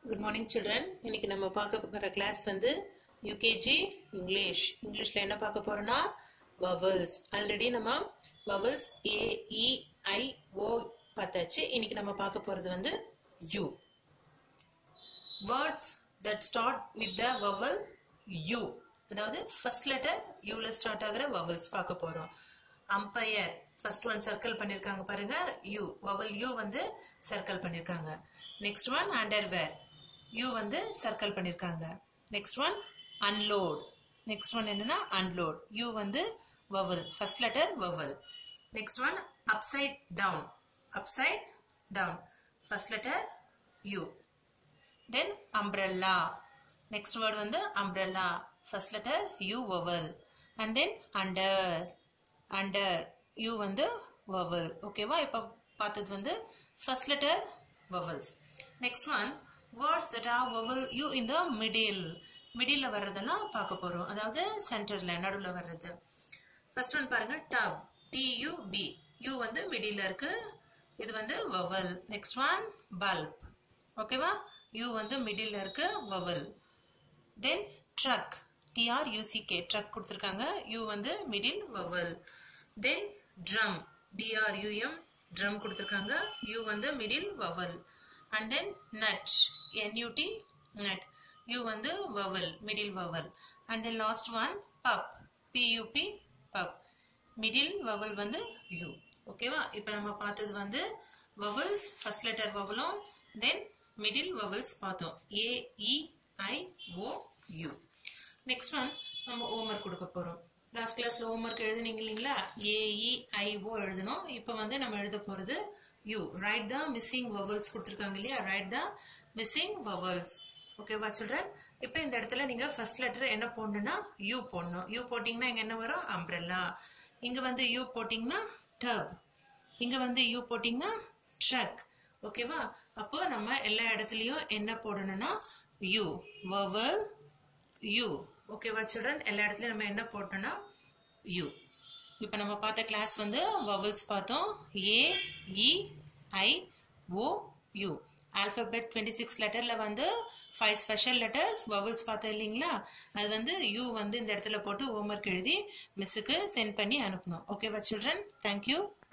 good morning children இன்னைக்கு நம்ம பார்க்க போகிற கிளாஸ் வந்து யூகேஜி இங்கிலீஷ் இங்கிலீஷில் என்ன பார்க்க போறோம்னா வவல்ஸ் ஆல்ரெடி நம்ம vowels A E I O பார்த்தாச்சு இன்னைக்கு நம்ம பார்க்க போகிறது வந்து U words that start with the vowel U அதாவது ஃபர்ஸ்ட் லெட்டர் யூல ஸ்டார்ட் ஆகிற வவல்ஸ் பார்க்க போகிறோம் அம்பையர் ஃபர்ஸ்ட் ஒன் சர்க்கிள் பண்ணியிருக்காங்க பாருங்க யூ வவல் யூ வந்து சர்க்கிள் பண்ணியிருக்காங்க நெக்ஸ்ட் ஒன் அண்டர்வேர் யூ வந்து சர்க்கிள் பண்ணியிருக்காங்க next one unload next one என்னன்னா அன்லோட் யூ வந்து vowel first letter vowel next one upside down upside down first letter U then umbrella next word வந்து umbrella first letter U vowel and then under under U வந்து vowel ஓகேவா இப்போ பார்த்தது வந்து first letter vowels next one words that are vowel U in the middle middle வர்றதெல்லாம் பார்க்க போகிறோம் அதாவது சென்டரில் நடுவில் வர்றது ஃபர்ஸ்ட் ஒன் பாருங்க டப் டியூபி யூ வந்து மிடில் இருக்கு இது வந்து வவல் நெக்ஸ்ட் ஒன் பல்ப் ஓகேவா யூ வந்து மிடில் இருக்கு வவல் தென் ட்ரக் டிஆர் யூசிகே ட்ரக் கொடுத்துருக்காங்க யூ வந்து middle vowel then drum D R U M drum கொடுத்துருக்காங்க யூ வந்து middle vowel and then nut N U T nut U வந்து vowel middle vowel and then last one pub P U B pub middle vowel வந்து U ஓகேவா இப்போ நம்ம பார்த்தது வந்து வவல்ஸ் ஃபர்ஸ்ட் லெட்டர் வவலும் தென் மிடில் வவல்ஸ் பார்த்தோம் A E I O U next one நம்ம ஹோம்ஒர்க் கொடுக்க போகிறோம் லாஸ்ட் கிளாஸில் ஹோம்ஒர்க் எழுதுனீங்க இல்லைங்களா ஏஇ ஐஓ எழுதணும் இப்போ வந்து நம்ம எழுத போகிறது U write the missing vowels கொடுத்துருக்காங்க இல்லையா ரைட் த மிஸ்ஸிங் வவல்ஸ் ஓகேவா சில்ட்ரன் இப்போ இந்த இடத்துல நீங்கள் ஃபர்ஸ்ட் லெட்டர் என்ன போடணும்னா யூ போடணும் யூ போட்டிங்கன்னா இங்கே என்ன வரும் அம்ப்ரெல்லா இங்கே வந்து யூ போட்டிங்கன்னா டப் இங்கே வந்து யூ போட்டிங்கன்னா ட்ரக் ஓகேவா அப்போ நம்ம எல்லா இடத்துலையும் என்ன போடணும்னா யூ வவல் யூ ஓகேவா சில்ட்ரன் எல்லா இடத்துலையும் நம்ம என்ன போட்டோம்னா யூ இப்போ நம்ம பார்த்த கிளாஸ் வந்து வவல்ஸ் பார்த்தோம் A E I O U alphabet twenty six லெட்டரில் வந்து ஃபைவ் ஸ்பெஷல் லெட்டர்ஸ் வவல்ஸ் பார்த்தோம் இல்லைங்களா அது வந்து யூ வந்து இந்த இடத்துல போட்டு ஹோம்ஒர்க் எழுதி மிஸ்ஸுக்கு சென்ட் பண்ணி அனுப்பணும் ஓகேவா சில்ட்ரன் தேங்க்யூ